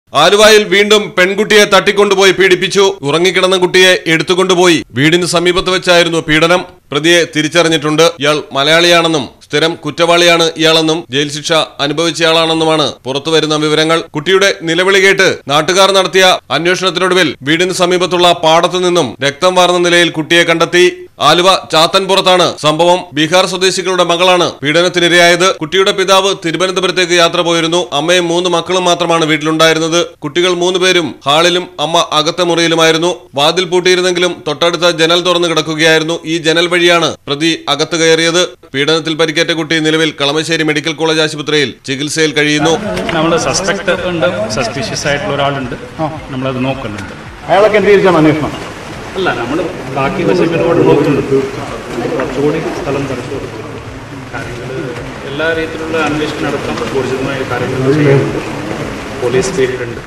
ആലുവായിൽ വീണ്ടും പെൺകുട്ടിയെ തട്ടിക്കൊണ്ടുപോയി പീഡിപ്പിച്ചു ഉറങ്ങിക്കിടന്ന കുട്ടിയെ എടുത്തുകൊണ്ടുപോയി വീടിന് സമീപത്ത് വെച്ചായിരുന്നു പീഡനം പ്രതിയെ തിരിച്ചറിഞ്ഞിട്ടുണ്ട് ഇയാൾ മലയാളിയാണെന്നും സ്ഥിരം കുറ്റവാളിയാണ് ഇയാളെന്നും ജയിൽ ശിക്ഷ അനുഭവിച്ചയാളാണെന്നുമാണ് പുറത്തുവരുന്ന വിവരങ്ങൾ കുട്ടിയുടെ നിലവിളി കേട്ട് നാട്ടുകാർ നടത്തിയ അന്വേഷണത്തിനൊടുവിൽ വീടിന് സമീപത്തുള്ള പാടത്തു നിന്നും രക്തം വാർന്ന നിലയിൽ കുട്ടിയെ കണ്ടെത്തി ആലുവ ചാത്തൻപുറത്താണ് സംഭവം ബീഹാർ സ്വദേശികളുടെ മകളാണ് പീഡനത്തിനിരയായത് കുട്ടിയുടെ പിതാവ് തിരുവനന്തപുരത്തേക്ക് യാത്ര പോയിരുന്നു അമ്മയും മൂന്ന് മക്കളും മാത്രമാണ് വീട്ടിലുണ്ടായിരുന്നത് കുട്ടികൾ മൂന്നുപേരും ഹാളിലും അമ്മ അകത്തെ മുറിയിലുമായിരുന്നു വാതിൽ പൂട്ടിയിരുന്നെങ്കിലും തൊട്ടടുത്ത ജനൽ തുറന്നു കിടക്കുകയായിരുന്നു ഈ ജനൽ വഴിയാണ് പ്രതി അകത്ത് കയറിയത് പീഡനത്തിൽ പരിക്കേറ്റ കുട്ടി നിലവിൽ കളമശ്ശേരി മെഡിക്കൽ കോളേജ് ആശുപത്രിയിൽ ചികിത്സയിൽ കഴിയുന്നു നമ്മൾ സസ്പെക്ട് ഉണ്ട് സസ്പീഷ്യസ് ആയിട്ടുള്ള ഒരാളുണ്ട് നമ്മളത് നോക്കുന്നുണ്ട് അയാളൊക്കെ എന്ത് തിരിച്ചാണ് അന്വേഷണം അല്ല നമ്മൾ ബാക്കി വശങ്ങളോട് നോക്കുന്നുണ്ട് കുറച്ചുകൂടി സ്ഥലം പരിശോധിച്ചു കാര്യങ്ങൾ എല്ലാ രീതിയിലുള്ള അന്വേഷണം നടത്താൻ ഊർജിതമായ കാര്യങ്ങൾ ചെയ്യുന്നുണ്ട് പോലീസ് ഫീൽഡുണ്ട്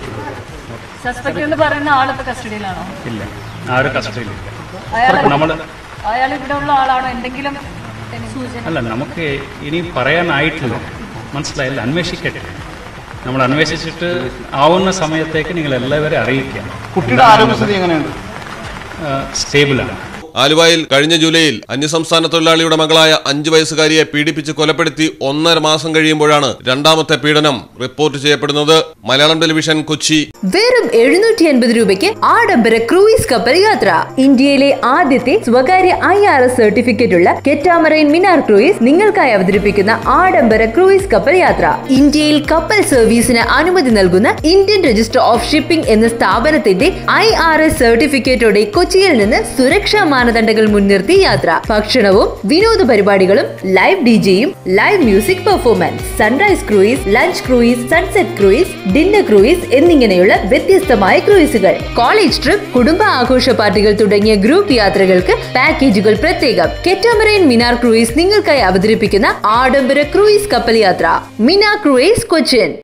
സസ്പെക്ട് എന്ന് പറയുന്ന ആളിപ്പോ കസ്റ്റഡിയിലാണോ ഇല്ല ആരും കസ്റ്റഡിയിലില്ല അയാൾ നമ്മൾ അയാൾ ഇവിടെ ഉള്ള ആളാണോ എന്തെങ്കിലും സൂചന അല്ല നമുക്ക് ഇനി പറയാനായിട്ടില്ല മനസ്സിലായില്ല അന്വേഷിക്കട്ടെ നമ്മൾ അന്വേഷിച്ചിട്ട് ആവുന്ന സമയത്തേക്ക് നിങ്ങൾ എല്ലാവരെയും അറിയിക്കുക കുട്ടിയുടെ ആരോഗ്യസ്ഥിതി എങ്ങനെയുണ്ട് സ്റ്റേബിളാണ് ആലുവയിൽ കഴിഞ്ഞ ജൂലൈയിൽ അന്യസംസ്ഥാന തൊഴിലാളിയുടെ മകളായ അഞ്ചു വയസ്സുകാരിയെ പീഡിപ്പിച്ച് കൊലപ്പെടുത്തി ഒന്നര മാസം കഴിയുമ്പോഴാണ് രണ്ടാമത്തെ പീഡനം റിപ്പോർട്ട് ചെയ്യപ്പെടുന്നത് മലയാളം ടെലിവിഷൻ കൊച്ചി വെറും എഴുന്നൂറ്റി അൻപത് രൂപയ്ക്ക് ആഡംബര ക്രൂയിസ് കപ്പൽ യാത്ര ഇന്ത്യയിലെ ആദ്യത്തെ സ്വകാര്യ ഐ ആർ എസ് സർട്ടിഫിക്കറ്റ് ഉള്ള കെറ്റാമറൈൻ മിനാർ ക്രൂയിസ് നിങ്ങൾക്കായി അവതരിപ്പിക്കുന്ന ആഡംബര ക്രൂയിസ് കപ്പൽ യാത്ര ഇന്ത്യയിൽ കപ്പൽ സർവീസിന് അനുമതി നൽകുന്ന ഇന്ത്യൻ രജിസ്റ്റർ ഓഫ് ഷിപ്പിംഗ് എന്ന സ്ഥാപനത്തിന്റെ ഐ ആർ എസ് സർട്ടിഫിക്കറ്റോടെ കൊച്ചിയിൽ നിന്ന് സുരക്ഷാ മാനദണ്ഡങ്ങൾ മുൻനിർത്തി യാത്ര ഭക്ഷണവും വിനോദ പരിപാടികളും ലൈവ് ഡിജെയും live music performance sunrise cruise lunch cruise sunset cruise dinner cruise എന്നിങ്ങനെയുള്ള വ്യത്യസ്തമായ ക്രൂയിസുകൾ കോളേജ് ട്രിപ്പ് കുടുംബ ആഘോഷ പാർട്ടികൾ തുടങ്ങിയ ഗ്രൂപ്പ് യാത്രകൾക്ക് പാക്കേജുകൾ പ്രത്യേകം കെറ്റാമറൈൻ മിനാർ ക്രൂയിസ് നിങ്ങൾക്കായി അവതരിപ്പിക്കുന്ന ആഡംബര ക്രൂയിസ് കപ്പൽ യാത്ര മിനാർ ക്രൂയിസ് കൊച്ചിൻ